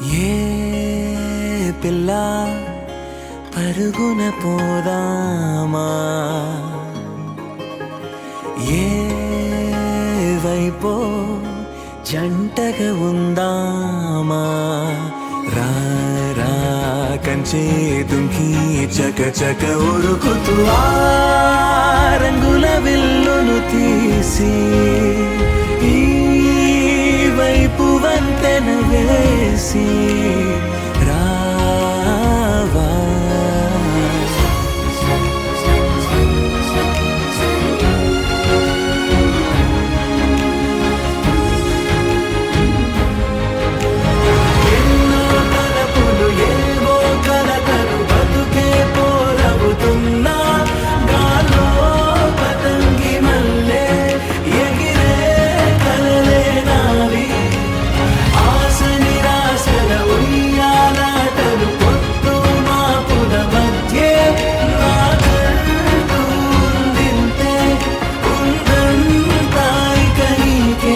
ఏ పిల్ల పరుగున పోదామా ఏ వైపో జంటగా ఉందామా రా రా కంచే దుంకి చక చక ఉరుకుతూ ఆ రంగుల విల్లును తీసి ఈ వైపు వంతెన వేసి రావా ఎన్నో తలపులు ఏవో కలతలు బతుకే పోరవుతున్నా గాల్లో పతంగి మల్లె ఎగిరే కలలే నావి ఆశ నిరాశల ఉయ్యాలాటలు పొత్తు మాపుల మధ్య నాకంటూ ఉందింతే ఉందంతా ఇక నీకే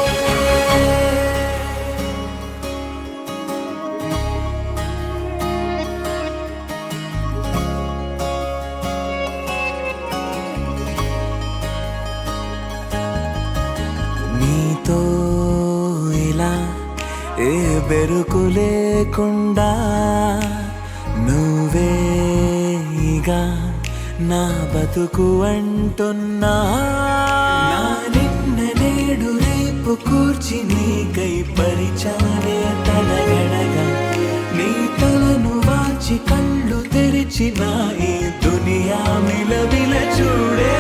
నీతో ఇలా ఏ బెరుకు లేకుండా నువ్వేగా నా బతుకు అంటున్నా నా నిన్న నేడు రేపు కూర్చి నీకై పరిచానే తలగడగా నీ తలను వాచి కళ్ళు తెరిచి నా ఈ దునియా మిలవిల చూడే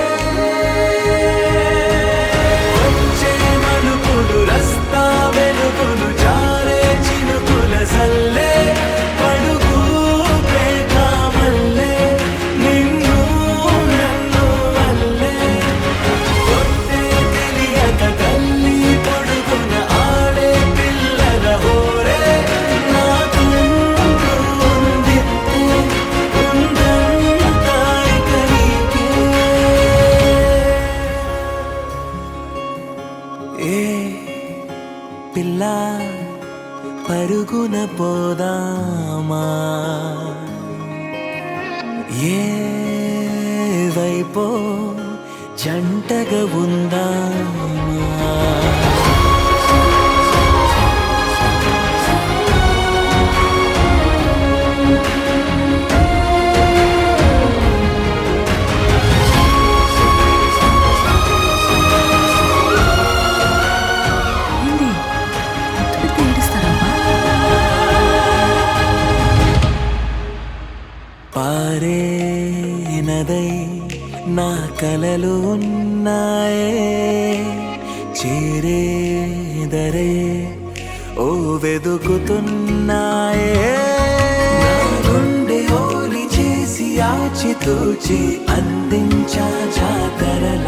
వచ్చే మలుపులు రస్తా వెలుగులు జారే చినుకుల సల్లే పడుగు పేట మల్లె నిన్ను నన్ను వల్లే కొట్టే తెలియక కల్లి పొడుగున ఆడే పిల్లల హోరే నాకు ఉంది ఉందంతా ఇక నీకే ఏ పిల్ల పరుగున పోదామా ఏ వైపో జంటగా ఉందామా ఏంది అంత పెద్ద ఏడుస్తారమ్మా పారే నదై నా కలలు ఉన్నాయే చేరేదరే ఓ వెదుకుతున్నాయే నా గుండె ఓలి చేసి ఆచితూచి అందించా జాతరల